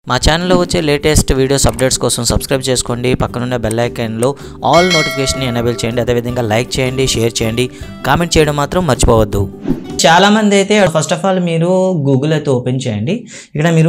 మా ఛానల్లో వచ్చే లేటెస్ట్ వీడియోస్ అప్డేట్స్ కోసం సబ్స్క్రైబ్ చేసుకోండి పక్కనున్న బెల్ ఐకాన్లో ఆల్ నోటిఫికేషన్ ఎనేబుల్ చేయండి అదేవిధంగా లైక్ చేయండి షేర్ చేయండి కామెంట్ చేయడం మాత్రం మర్చిపోవద్దు చాలా మంది అయితే ఫస్ట్ ఆఫ్ ఆల్ మీరు గూగుల్ అయితే ఓపెన్ చేయండి ఇక్కడ మీరు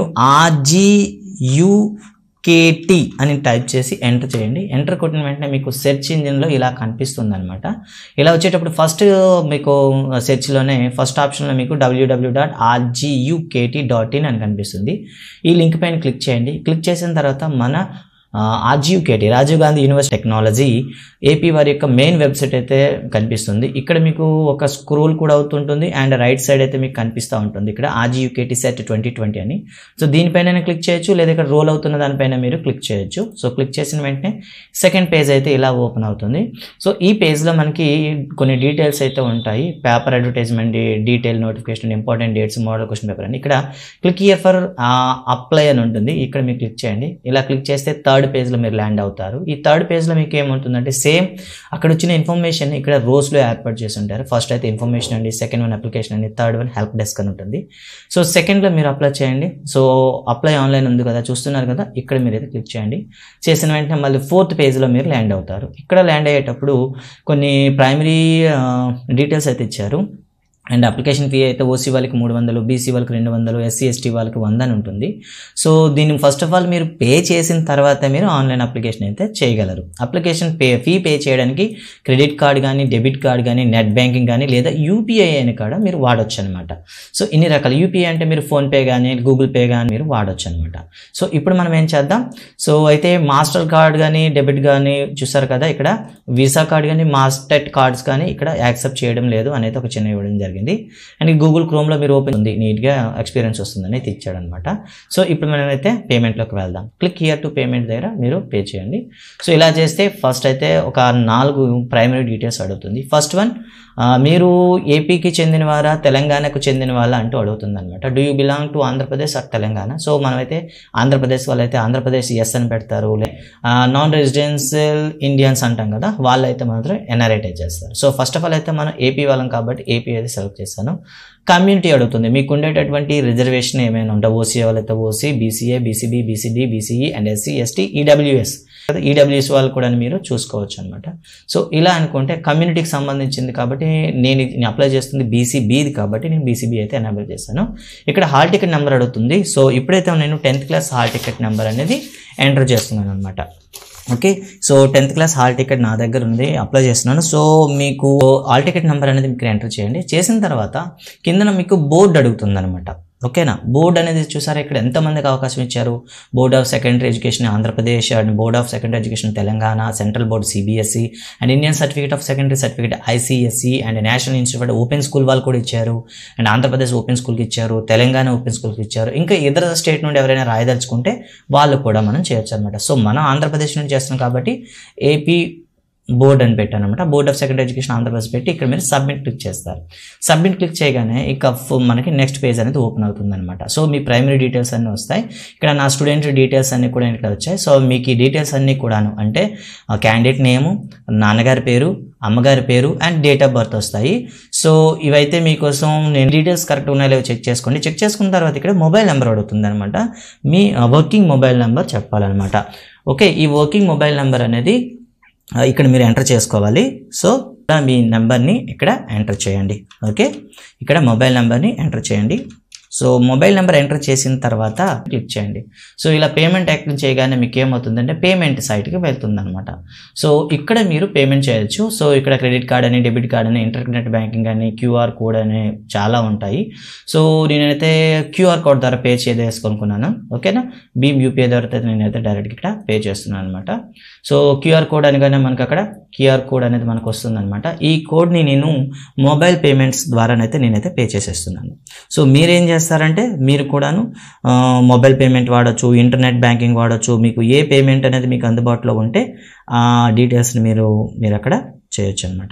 ఆర్జీయుకేటి అని టైప్ చేసి ఎంటర్ చేయండి ఎంటర్ కొట్టిన వెంటనే మీకు సెర్చ్ ఇంజిన్లో ఇలా కనిపిస్తుంది అనమాట ఇలా వచ్చేటప్పుడు ఫస్ట్ మీకు సెర్చ్లోనే ఫస్ట్ ఆప్షన్లో మీకు W W dot RGUKT dot in అని కనిపిస్తుంది ఈ లింక్ పైన క్లిక్ చేయండి క్లిక్ చేసిన తర్వాత మన RGUKT Rajiv Gandhi university technology AP వారి యొక్క మెయిన్ వెబ్సైట్ అయితే కనిపిస్తుంది ఇక్కడ మీకు ఒక స్క్రోల్ కూడా అవుతుంటుంది అండ్ రైట్ సైడ్ అయితే మీకు కనిపిస్తూ ఉంటుంది ఇక్కడ ఆర్జీయుకేటీ సెట్ ట్వంటీ ట్వంటీ అని సో దీనిపైన క్లిక్ చేయొచ్చు లేదా ఇక్కడ రోల్ అవుతున్న దానిపైన మీరు క్లిక్ చేయొచ్చు సో క్లిక్ చేసిన వెంటనే సెకండ్ పేజ్ అయితే ఇలా ఓపెన్ అవుతుంది సో ఈ పేజ్లో మనకి కొన్ని డీటెయిల్స్ అయితే ఉంటాయి paper advertisement detail notification important dates model question paper అని ఇక్కడ క్లిక్ ఇయర్ ఫర్ అప్లై అని ఉంటుంది ఇక్కడ మీరు క్లిక్ చేయండి ఇలా క్లిక్ చేస్తే థర్డ్ పేజ్లో మీరు ల్యాండ్ అవుతారు ఈ థర్డ్ పేజ్లో మీకు ఏముంటుందంటే సేమ్ అక్కడ వచ్చిన ఇన్ఫర్మేషన్ ఇక్కడ రోస్లో ఏర్పాటు చేసి ఉంటారు ఫస్ట్ అయితే ఇన్ఫర్మేషన్ అండి సెకండ్ వన్ అప్లికేషన్ అండి థర్డ్ వన్ హెల్ప్ డెస్క్ అని ఉంటుంది సో సెకండ్లో మీరు అప్లై చేయండి సో అప్లై ఆన్లైన్ ఉంది కదా చూస్తున్నారు కదా ఇక్కడ మీరు అయితే క్లిక్ చేయండి చేసిన వెంటనే మళ్ళీ ఫోర్త్ పేజ్లో మీరు ల్యాండ్ అవుతారు ఇక్కడ ల్యాండ్ అయ్యేటప్పుడు కొన్ని ప్రైమరీ డీటెయిల్స్ అయితే ఇచ్చారు అండ్ అప్లికేషన్ ఫీ అయితే ఓసీ వాళ్ళకి మూడు వందలు బీసీ వాళ్ళకి రెండు వందలు ఎస్సీ ఎస్టీ వాళ్ళకి వంద అని ఉంటుంది సో దీన్ని ఫస్ట్ ఆఫ్ ఆల్ మీరు పే చేసిన తర్వాత మీరు ఆన్లైన్ అప్లికేషన్ అయితే చేయగలరు అప్లికేషన్ పే ఫీ పే చేయడానికి క్రెడిట్ కార్డ్ కానీ డెబిట్ కార్డ్ కానీ నెట్ బ్యాంకింగ్ కానీ లేదా యూపీఐ అని కూడా మీరు వాడొచ్చు అనమాట సో ఇన్ని రకాల యూపీఐ అంటే మీరు ఫోన్పే కానీ గూగుల్ పే కానీ మీరు వాడొచ్చు అనమాట సో ఇప్పుడు మనం ఏం చేద్దాం సో అయితే మాస్టర్ కార్డ్ కానీ డెబిట్ కానీ చూసారు కదా ఇక్కడ వీసా కార్డ్ కానీ మాస్టర్ కార్డ్స్ కానీ ఇక్కడ యాక్సెప్ట్ చేయడం లేదు అనేది ఒక చిన్న ఇవ్వడం జరిగింది జరిగింది అండ్ గూగుల్ క్రోమ్లో మీరు ఓపెన్ ఉంది నీట్గా ఎక్స్పీరియన్స్ వస్తుందని అయితే ఇచ్చాడనమాట సో ఇప్పుడు మనం అయితే పేమెంట్లోకి వెళ్దాం క్లిక్ హియర్ టు పేమెంట్ దగ్గర మీరు పే చేయండి సో ఇలా చేస్తే ఫస్ట్ అయితే ఒక నాలుగు ప్రైమరీ డీటెయిల్స్ అడుగుతుంది ఫస్ట్ వన్ మీరు ఏపీకి చెందిన వారా తెలంగాణకు చెందిన వాళ్ళ అంటూ అడుగుతుంది అనమాట do you belong to Andhra Pradesh are Telangana so మనమైతే ఆంధ్రప్రదేశ్ వాళ్ళైతే ఆంధ్రప్రదేశ్ ఎస్ అని పెడతారు నాన్ రెసిడెన్షియల్ ఇండియన్స్ అంటాం కదా వాళ్ళైతే మాత్రం ఎన్ఆర్ఐ చేస్తారు సో ఫస్ట్ ఆఫ్ ఆల్ అయితే మనం ఏపీ వాళ్ళం కాబట్టి ఏపీ అయితే సెలెక్ట్ చేస్తాను కమ్యూనిటీ అడుగుతుంది మీకు ఉండేటటువంటి రిజర్వేషన్ ఏమైనా ఉంటాయి ఓసీ వాళ్ళైతే OC BCA BCB BCD BCE and SC ST EWS EWS వాళ్ళు కూడా మీరు చూసుకోవచ్చు అనమాట సో ఇలా అనుకుంటే కమ్యూనిటీకి సంబంధించింది కాబట్టి నేను అప్లై చేస్తుంది బీసీబీది కాబట్టి నేను బీసీబీ అయితే ఎనేబుల్ చేశాను ఇక్కడ హాల్ టికెట్ నెంబర్ అడుగుతుంది సో ఇప్పుడైతే నేను tenth class hall ticket number అనేది ఎంటర్ చేస్తున్నాను అనమాట okay so tenth class hall ticket నా దగ్గర ఉంది అప్లై చేస్తున్నాను సో మీకు హాల్ టికెట్ నెంబర్ అనేది మీకు ఎంటర్ చేయండి చేసిన తర్వాత కిందన మీకు బోర్డు అడుగుతుంది అనమాట ఓకేనా బోర్డ్ అనేది చూసారా ఇక్కడ ఎంతమందికి అవకాశం ఇచ్చారు board of secondary education Andhra Pradesh and board of secondary education Telangana central board CBSE and Indian certificate of secondary certificate ICSE and national institute open school వాళ్ళు కూడా ఇచ్చారు అండ్ ఆంధ్రప్రదేశ్ ఓపెన్ స్కూల్కి ఇచ్చారు తెలంగాణ ఓపెన్ స్కూల్కి ఇచ్చారు ఇంకా ఇతర స్టేట్ నుండి ఎవరైనా రాయదలుచుకుంటే వాళ్ళు కూడా మనం చేయొచ్చు అనమాట సో మనం ఆంధ్రప్రదేశ్ నుంచి చేస్తున్నాం కాబట్టి ఏపీ బోర్డ్ అని పెట్టాను అనమాట board of secondary education Andhra Pradesh పెట్టి ఇక్కడ మీరు సబ్మిట్ క్లిక్ చేస్తారు సబ్మిట్ క్లిక్ చేయగానే ఇక మనకి నెక్స్ట్ పేజ్ అనేది ఓపెన్ అవుతుంది అనమాట సో మీ ప్రైమరీ డీటెయిల్స్ అన్నీ వస్తాయి ఇక్కడ నా స్టూడెంట్ డీటెయిల్స్ అన్నీ కూడా ఇక్కడ వచ్చాయి సో మీకు ఈ డీటెయిల్స్ అన్నీ కూడాను అంటే క్యాండిడేట్ నేము నాన్నగారి పేరు అమ్మగారి పేరు అండ్ డేట్ ఆఫ్ బర్త్ వస్తాయి సో ఇవైతే మీకోసం నేను డీటెయిల్స్ కరెక్ట్ ఉన్నాయో లేవో చెక్ చేసుకోండి చెక్ చేసుకున్న తర్వాత ఇక్కడ మొబైల్ నెంబర్ అడుగుతుంది అనమాట మీ వర్కింగ్ మొబైల్ నెంబర్ చెప్పాలన్నమాట ఓకే ఈ వర్కింగ్ మొబైల్ నెంబర్ అనేది ఇక్కడ మీరు ఎంటర్ చేసుకోవాలి సో మీ నెంబర్ని ఇక్కడ ఎంటర్ చేయండి ఓకే ఇక్కడ మొబైల్ నెంబర్ని ఎంటర్ చేయండి సో మొబైల్ నెంబర్ ఎంటర్ చేసిన తర్వాత క్లిక్ చేయండి సో ఇలా పేమెంట్ యాక్టివ్ చేయగానే మీకు ఏమవుతుందంటే పేమెంట్ సైట్కి వెళ్తుంది అనమాట సో ఇక్కడ మీరు పేమెంట్ చేయొచ్చు సో ఇక్కడ క్రెడిట్ కార్డ్ అని డెబిట్ కార్డ్ అని ఇంటర్నెట్ బ్యాంకింగ్ అని క్యూఆర్ కోడ్ అని చాలా ఉంటాయి సో నేనైతే క్యూఆర్ కోడ్ ద్వారా పే చేసేసుకొనుకున్నాను ఓకేనా భీమ్ యూపీఐ ద్వారా అయితే నేనైతే డైరెక్ట్ ఇక్కడ పే చేస్తున్నాను అనమాట సో క్యూఆర్ కోడ్ అనగానే మనకు అక్కడ క్యూఆర్ కోడ్ అనేది మనకు వస్తుంది అనమాట ఈ కోడ్ని నేను మొబైల్ పేమెంట్స్ ద్వారానైతే నేనైతే పే చేసేస్తున్నాను సో మీరేం చేస్తారంటే మీరు కూడాను మొబైల్ పేమెంట్ వాడచ్చు ఇంటర్నెట్ బ్యాంకింగ్ వాడచ్చు మీకు ఏ పేమెంట్ అనేది మీకు అందుబాటులో ఉంటే ఆ డీటెయిల్స్ని మీరు మీరు అక్కడ చేయొచ్చు అనమాట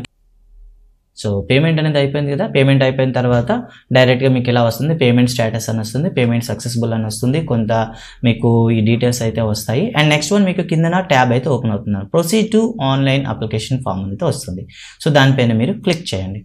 సో పేమెంట్ అనేది అయిపోయింది కదా పేమెంట్ అయిపోయిన తర్వాత డైరెక్ట్గా మీకు ఇలా వస్తుంది పేమెంట్ స్టేటస్ అని వస్తుంది పేమెంట్ సక్సెస్ఫుల్ అని వస్తుంది కొంత మీకు ఈ డీటెయిల్స్ అయితే వస్తాయి అండ్ నెక్స్ట్ వన్ మీకు కిందన ట్యాబ్ అయితే ఓపెన్ అవుతుంది proceed to online application form అయితే వస్తుంది సో దానిపైన మీరు క్లిక్ చేయండి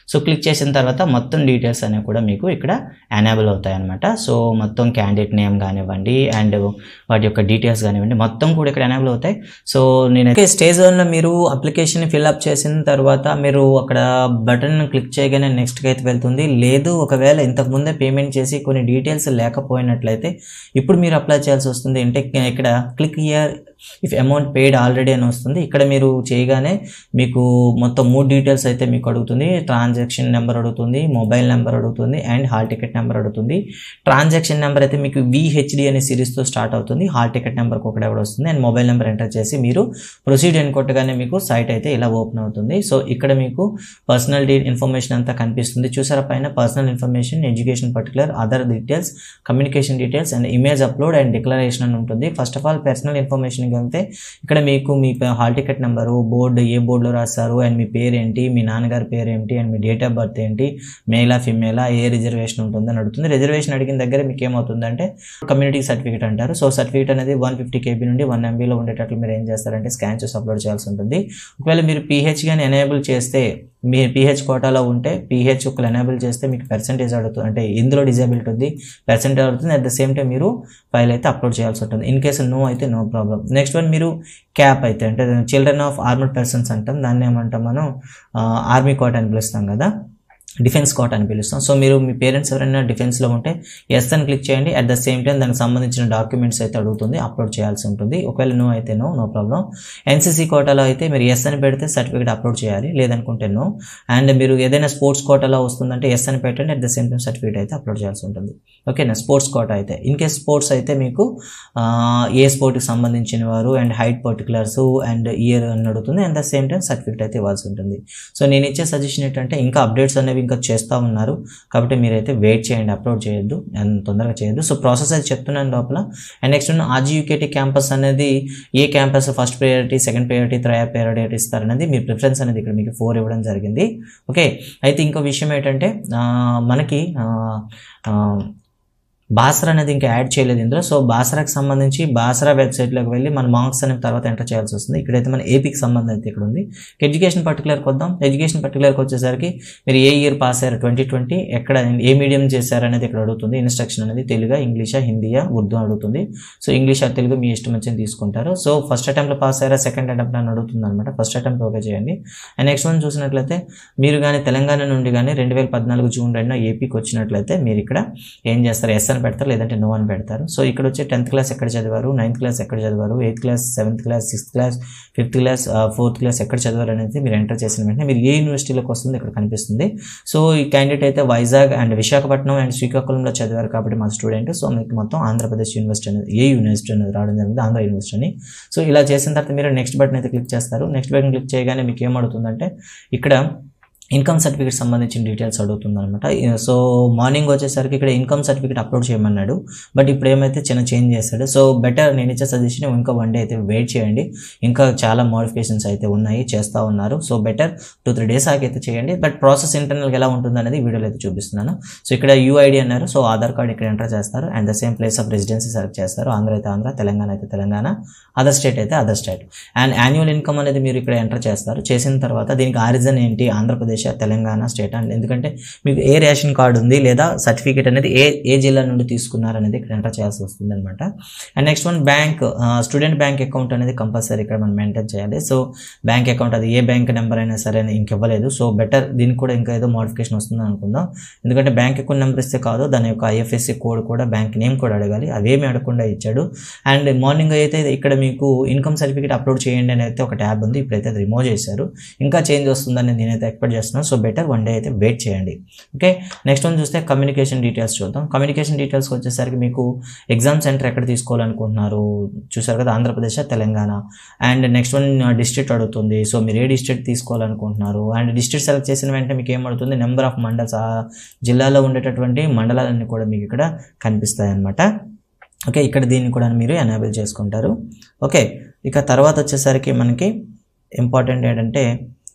సో క్లిక్ చేసిన తర్వాత మొత్తం డీటెయిల్స్ అనేవి కూడా మీకు ఇక్కడ ఎనేబుల్ అవుతాయి అనమాట సో మొత్తం క్యాండిడేట్ నేమ్ కానివ్వండి అండ్ వాటి యొక్క డీటెయిల్స్ కానివ్వండి మొత్తం కూడా ఇక్కడ ఎనేబుల్ అవుతాయి సో నేను స్టేజ్ వన్లో మీరు అప్లికేషన్ ఫిల్అప్ చేసిన తర్వాత మీరు అక్కడ బటన్ క్లిక్ చేయగానే నెక్స్ట్కి అయితే వెళ్తుంది లేదు ఒకవేళ ఇంతకు ముందే పేమెంట్ చేసి కొన్ని డీటెయిల్స్ లేకపోయినట్లయితే ఇప్పుడు మీరు అప్లై చేయాల్సి వస్తుంది అంటే ఇక్కడ click here if amount paid already అని వస్తుంది ఇక్కడ మీరు చేయగానే మీకు మొత్తం మూడు డీటెయిల్స్ అయితే మీకు అడుగుతుంది ట్రాన్సాక్షన్ నెంబర్ అడుగుతుంది మొబైల్ నెంబర్ అడుగుతుంది అండ్ హాల్ టికెట్ నెంబర్ అడుగుతుంది ట్రాన్సాక్షన్ నెంబర్ అయితే మీకు విహెచ్డి అనే సిరీస్తో స్టార్ట్ అవుతుంది హాల్ టికెట్ నెంబర్ ఒకటి ఎవరు వస్తుంది అండ్ మొబైల్ నెంబర్ ఎంటర్ చేసి మీరు ప్రొసీడ్ అని కొట్టగానే మీకు సైట్ అయితే ఇలా ఓపెన్ అవుతుంది సో ఇక్కడ మీకు పర్సనల్ ఇన్ఫర్మేషన్ అంతా కనిపిస్తుంది చూసారా పైన personal information education particular other details communication details and image upload and declaration అని ఉంటుంది ఫస్ట్ ఆఫ్ ఆల్ పర్సనల్ ఇన్ఫర్మేషన్కి వెళ్తే ఇక్కడ మీకు మీ హాల్ టికెట్ నెంబరు బోర్డు ఏ బోర్డులో రాస్తారు అండ్ మీ పేరు ఏంటి మీ నాన్నగారి పేరు ఏంటి అండ్ మీ డేట్ ఆఫ్ బర్త్ ఏంటి మేలా ఫిమేలా ఏ రిజర్వేషన్ ఉంటుంది అని అడుగుతుంది రిజర్వేషన్ అడిగిన దగ్గర మీకు ఏమవుతుందంటే కమ్యూనిటీ సర్టిఫికేట్ అంటారు సో సర్టిఫికేట్ అనేది వన్ ఫిఫ్టీ కేబీ నుండి వన్ ఎంబీలో ఉండేటట్లు మీరు ఏం చేస్తారంటే స్కాన్ చేసి అప్లోడ్ చేయాల్సి ఉంటుంది ఒకవేళ మీరు పీహెచ్ కానీ ఎనేబుల్ చేస్తే మీ పీహెచ్ కోటాలో ఉంటే పీహెచ్ ఒకళ్ళు ఎనేబుల్ చేస్తే మీకు పర్సెంటేజ్ అడుగుతుంది అంటే ఇందులో డిజేబిలిటీ ఉంది పర్సెంటేజ్ అడుగుతుంది అట్ ద సేమ్ టైం మీరు ఫైల్ అయితే అప్లోడ్ చేయాల్సి ఉంటుంది ఇన్ కేసు నో అయితే నో ప్రాబ్లం నెక్స్ట్ వన్ మీరు క్యాప్ అయితే అంటే చిల్డ్రన్ ఆఫ్ ఆర్మడ్ పర్సన్స్ అంటాం దాన్ని ఏమంటాం మనం ఆర్మీ కోట అని పిలుస్తాం కదా డిఫెన్స్ కోట అని పిలుస్తాం సో మీరు మీ పేరెంట్స్ ఎవరైనా డిఫెన్స్లో ఉంటే ఎస్ అని క్లిక్ చేయండి అట్ ద సేమ్ టైం దానికి సంబంధించిన డాక్యుమెంట్స్ అయితే అడుగుతుంది అప్లోడ్ చేయాల్సి ఉంటుంది ఒకవేళ నో అయితే నో నో ప్రాబ్లం ఎన్సీసీ కోటాలో అయితే మీరు ఎస్ అని పెడితే సర్టిఫికేట్ అప్లోడ్ చేయాలి లేదనుకుంటే నో అండ్ మీరు ఏదైనా స్పోర్ట్స్ కోటాలో వస్తుందంటే ఎస్ అని పెట్టండి at the same time certificate అయితే అప్లోడ్ చేయాల్సి ఉంటుంది ఓకేనా స్పోర్ట్స్ కోట అయితే ఇన్ కేస్ స్పోర్ట్స్ అయితే మీకు ఆ, ఏ స్పోర్ట్కి సంబంధించిన వారు and height particulars and year అని అడుగుతుంది and the same time certificate అయితే ఇవ్వాల్సి ఉంటుంది సో నేను ఇచ్చే సజెషన్ ఏంటంటే ఇంకా అప్డేట్స్ అనేవి ఇంకా చేస్తూ ఉన్నారు కాబట్టి మీరైతే వెయిట్ చేయండి అప్లోడ్ చేయొద్దు అండ్ తొందరగా చేయొద్దు సో ప్రాసెస్ అయితే చెప్తున్నాను లోపల అండ్ నెక్స్ట్ ఆర్జీయూకేటీ క్యాంపస్ అనేది ఏ campus first priority second priority third priority ఇస్తారనేది మీ ప్రిఫరెన్స్ అనేది ఇక్కడ మీకు ఫోర్ ఇవ్వడం జరిగింది ఓకే అయితే ఇంకో విషయం ఏంటంటే ఆ, మనకి ఆ, ఆ, బాసరా అనేది ఇంకా యాడ్ చేయలేదు ఇందులో సో బాసరాకి సంబంధించి బాసరా వెబ్సైట్లోకి వెళ్ళి మన మార్క్స్ అనేది తర్వాత ఎంటర్ చేయాల్సి వస్తుంది ఇక్కడైతే మన ఏపీకి సంబంధం అయితే ఇక్కడ ఉంది ఎడ్యుకేషన్ పర్టికులర్కి వద్దాం ఎడ్యుకేషన్ పర్టికులర్కి వచ్చేసరికి మీరు ఏ ఇయర్ పాస్ అయ్యారు ట్వంటీ ట్వంటీ ఎక్కడ ఏ మీడియం చేశారు అనేది ఇక్కడ అడుగుతుంది ఇన్స్ట్రక్షన్ అనేది తెలుగా ఇంగ్లీషా హిందీయా ఉర్దూ అడుగుతుంది సో ఇంగ్లీష్ ఆ తెలుగు మీ ఇష్టం వచ్చింది తీసుకుంటారు సో ఫస్ట్ అటెంప్ట్లో పాస్ అయ్యారా సెకండ్ అటెంప్ట్ అని అడుగుతుంది అనమాట ఫస్ట్ అటెంప్ట్ ఓకే చేయండి అండ్ నెక్స్ట్ వన్ చూసినట్లయితే మీరు కానీ తెలంగాణ నుండి కానీ రెండు వేల పద్నాలుగు జూన్ రెండున ఏపీకి వచ్చినట్లయితే మీరు ఇక్కడ ఏం చేస్తారు ఎస్ అని పెడతారు లేదంటే నో అని పెడతారు సో ఇక్కడ వచ్చి టెన్త్ క్లాస్ ఎక్కడ చదివారు నైన్త్ క్లాస్ ఎక్కడ చదివారు eighth class seventh class sixth class fifth class fourth class ఎక్కడ చదివారు అనేది మీరు ఎంటర్ చేసిన వెంటనే మీరు ఏ యూనివర్సిటీలోకి వస్తుంది ఇక్కడ కనిపిస్తుంది సో ఈ క్యాండిడేట్ అయితే వైజాగ్ అండ్ విశాఖపట్నం అండ్ శ్రీకాకుళంలో చదివారు కాబట్టి మా స్టూడెంట్ సో మీకు మొత్తం ఆంధ్రప్రదేశ్ యూనివర్సిటీ అనేది ఏ యూనివర్సిటీ అనేది రావడం జరిగింది ఆంధ్ర యూనివర్సిటీ అని సో ఇలా చేసిన తర్వాత మీరు నెక్స్ట్ బటన్ అయితే క్లిక్ చేస్తారు నెక్స్ట్ బటన్ క్లిక్ చేయగానే మీకు ఏమడుతుందంటే ఇక్కడ ఇన్కమ్ సర్టిఫికేట్ సంబంధించిన డీటెయిల్స్ అడుగుతుంది అనమాట సో మార్నింగ్ వచ్చేసరికి ఇక్కడ ఇన్కమ్ సర్టిఫికేట్ అప్లోడ్ చేయమన్నాడు బట్ ఇప్పుడు ఏమైతే చిన్న చేంజ్ చేస్తాడు సో బెటర్ నేను ఇచ్చే సజెషన్ ఇంకా వన్ డే అయితే వెయిట్ చేయండి ఇంకా చాలా మోడిఫికేషన్స్ అయితే ఉన్నాయి చేస్తూ ఉన్నారు so better two three days ఆగైతే చేయండి బట్ ప్రాసెస్ ఇంటర్నల్గా ఎలా ఉంటుంది అనేది వీడియోలో అయితే చూపిస్తున్నాను సో ఇక్కడ యూఐడి అన్నారు సో ఆధార్ కార్డ్ ఇక్కడ ఎంటర్ చేస్తారు and the same place of residency select చేస్తారు ఆంధ్ర అయితే ఆంధ్ర తెలంగాణ అయితే తెలంగాణ అదర్ స్టేట్ అయితే other state and annual income అనేది మీరు ఇక్కడ ఎంటర్ చేస్తారు చేసిన తర్వాత దీనికి ఆరిజన్ ఏంటి ఆంధ్రప్రదేశ్ తెలంగాణ స్టేట్ అండ్ ఎందుకంటే మీకు ఏ రేషన్ కార్డు ఉంది లేదా సర్టిఫికేట్ అనేది ఏ ఏ జిల్లా నుండి తీసుకున్నారు అనేది ఇక్కడ ఎంటర్ చేయాల్సి వస్తుంది అనమాట and next one bank student bank account అనేది కంపల్సరీ ఇక్కడ మనం మెయింటైన్ చేయాలి సో బ్యాంక్ అకౌంట్ అది ఏ బ్యాంక్ నెంబర్ అయినా సరే అని ఇంక ఇవ్వలేదు సో బెటర్ దీనికి కూడా ఇంకా ఏదో మోడిఫికేషన్ వస్తుంది అనుకుందాం ఎందుకంటే బ్యాంక్ అకౌంట్ నెంబర్ ఇస్తే కాదు దాని యొక్క ఐఎఫ్ఎస్సి కోడ్ కూడా బ్యాంక్ నేమ్ కూడా అడగాలి అవేమి అడగకుండా ఇచ్చాడు అండ్ మార్నింగ్ అయితే ఇక్కడ మీకు ఇన్కమ్ సర్టిఫికేట్ అప్లోడ్ చేయండి అని అయితే ఒక ట్యాబ్ ఉంది ఇప్పుడైతే అది రిమూవ్ చేశారు ఇంకా చేంజ్ వస్తుందని నేనైతే ఎక్స్పెక్ట్ చేస్తున్నాను సో బెటర్ వన్ డే అయితే వెయిట్ చేయండి ఓకే నెక్స్ట్ వన్ చూస్తే కమ్యూనికేషన్ డీటెయిల్స్ చూద్దాం కమ్యూనికేషన్ డీటెయిల్స్ వచ్చేసరికి మీకు ఎగ్జామ్ సెంటర్ ఎక్కడ తీసుకోవాలనుకుంటున్నారు చూసారు కదా Andhra Pradesh Telangana and next one district అడుగుతుంది సో మీరు ఏ డిస్ట్రిక్ట్ తీసుకోవాలనుకుంటున్నారు అండ్ డిస్ట్రిక్ట్ సెలెక్ట్ చేసిన వెంటనే మీకు ఏమడుతుంది నెంబర్ ఆఫ్ మండల్స్ ఆ జిల్లాలో ఉండేటటువంటి మండలాలన్నీ కూడా మీకు ఇక్కడ కనిపిస్తాయి అన్నమాట ఓకే ఇక్కడ దీన్ని కూడా మీరు ఎనేబుల్ చేసుకుంటారు ఓకే ఇక తర్వాత వచ్చేసరికి మనకి ఇంపార్టెంట్ ఏంటంటే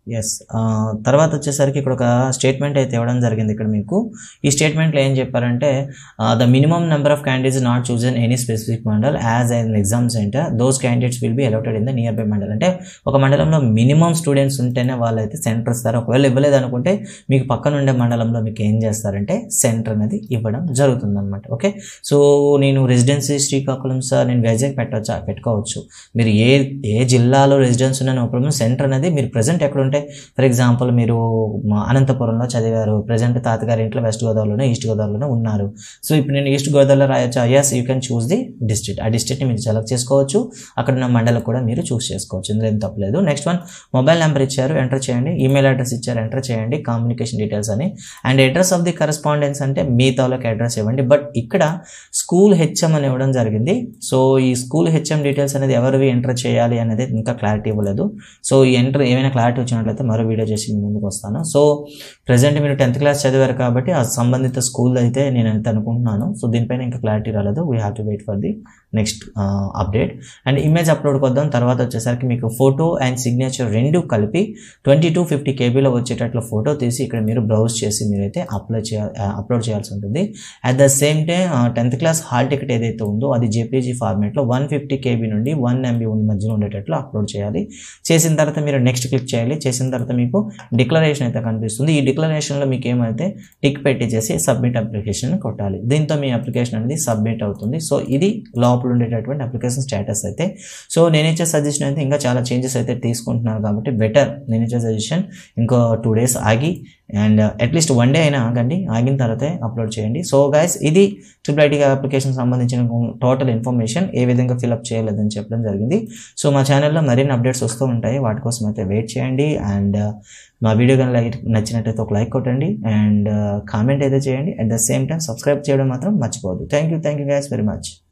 ఎస్ తర్వాత వచ్చేసరికి ఇక్కడ ఒక స్టేట్మెంట్ అయితే ఇవ్వడం జరిగింది ఇక్కడ మీకు ఈ స్టేట్మెంట్లో ఏం చెప్పారంటే the minimum number of candidates not chosen any specific mandal as an exam centre those candidates will be allotted in the nearby mandal అంటే ఒక మండలంలో మినిమం స్టూడెంట్స్ ఉంటేనే వాళ్ళైతే సెంటర్ ఇస్తారు ఒకవేళ ఇవ్వలేదు అనుకుంటే మీకు పక్కన ఉండే మండలంలో మీకు ఏం చేస్తారంటే సెంటర్ అనేది ఇవ్వడం జరుగుతుంది అనమాట ఓకే సో నేను రెసిడెన్సీ శ్రీకాకుళం సార్ నేను వైజాగ్ పెట్టవచ్చా పెట్టుకోవచ్చు మీరు ఏ ఏ జిల్లాలో రెసిడెన్స్ ఉన్న ప్రాబ్లమ్ సెంటర్ అనేది మీరు ప్రజెంట్ ఎక్కడ ఉంటే ఫర్ ఎగ్జాంపుల్ మీరు మా అనంతపురంలో చదివారు ప్రజెంట్ తాతగారి ఇంట్లో వెస్ట్ గోదావరిలోనే ఈస్ట్ గోదావరిలోనే ఉన్నారు సో ఇప్పుడు నేను ఈస్ట్ గోదావరిలో రాయొచ్చా yes you can choose the district ఆ డిస్ట్రిక్ట్ని మీరు సెలెక్ట్ చేసుకోవచ్చు అక్కడ ఉన్న మండలం కూడా మీరు చూస్ చేసుకోవచ్చు ఇందులో ఏం తప్పలేదు నెక్స్ట్ వన్ మొబైల్ నెంబర్ ఇచ్చారు ఎంటర్ చేయండి ఈమెయిల్ అడ్రస్ ఇచ్చారు ఎంటర్ చేయండి కమ్యూనికేషన్ డీటెయిల్స్ అని and address of the correspondence అంటే మీ తాలూకు అడ్రస్ ఇవ్వండి బట్ ఇక్కడ స్కూల్ హెచ్ఎం అని ఇవ్వడం జరిగింది సో ఈ స్కూల్ హెచ్ఎం డీటెయిల్స్ అనేది ఎవరివి ఎంటర్ చేయాలి అనేది ఇంకా క్లారిటీ ఇవ్వలేదు సో ఈ ఎంటర్ ఏమైనా క్లారిటీ వచ్చినట్లయితే మరో వీడియో చేసి మీ ముందుకు వస్తాను సో ప్రజెంట్ మీరు టెన్త్ క్లాస్ చదివారు కాబట్టి ఆ సంబంధిత స్కూల్ అయితే నేను అయితే అనుకుంటున్నాను సో దీనిపైన ఇంకా క్లారిటీ రాలేదు we have to wait for the next update and image అప్లోడ్కి వద్దాం తర్వాత వచ్చేసరికి మీకు ఫోటో అండ్ సిగ్నేచర్ రెండు కలిపి ట్వంటీ టు ఫిఫ్టీ కేబీలో వచ్చేటట్లు ఫోటో తీసి ఇక్కడ మీరు బ్రౌజ్ చేసి మీరైతే అప్లోడ్ చేయాలి అప్లోడ్ చేయాల్సి ఉంటుంది at the same time tenth class hall ticket ఏదైతే ఉందో అది జేపీజీ ఫార్మేట్లో వన్ ఫిఫ్టీ కేబీ నుండి వన్ ఎంబీ మధ్యలో ఉండేటట్లు అప్లోడ్ చేయాలి చేసిన తర్వాత మీరు నెక్స్ట్ క్లిక్ చేయాలి చేసిన తర్వాత మీకు డిక్లరేషన్ అయితే కనిపిస్తుంది ఈ డిక్లరేషన్లో మీకు ఏమైతే టిక్ పెట్టించేసి సబ్మిట్ అప్లికేషన్ కొట్టాలి దీంతో మీ అప్లికేషన్ అనేది సబ్మిట్ అవుతుంది సో ఇది లోపల ఉండేటటువంటి అప్లికేషన్ స్టేటస్ అయితే సో నేను ఇచ్చే సజెషన్ అయితే ఇంకా చాలా చేంజెస్ అయితే తీసుకుంటున్నారు కాబట్టి బెటర్ నేను ఇచ్చే సజెషన్ ఇంకో టూ డేస్ ఆగి అండ్ అట్లీస్ట్ వన్ డే అయినా ఆగండి ఆగిన తర్వాతే అప్లోడ్ చేయండి సో గైస్ ఇది ట్రిపుల్ ఐటీ అప్లికేషన్ సంబంధించిన టోటల్ ఇన్ఫర్మేషన్ ఏ విధంగా ఫిల్అప్ చేయలేదని చెప్పడం జరిగింది సో మా ఛానల్లో మరిన్ని అప్డేట్స్ వస్తూ ఉంటాయి వాటి కోసం అయితే వెయిట్ చేయండి అండ్ మా వీడియో కానీ లైక్ నచ్చినట్టయితే ఒక లైక్ కొట్టండి అండ్ కామెంట్ అయితే చేయండి at the same time subscribe చేయడం మాత్రం మర్చిపోవద్దు thank you thank you guys very much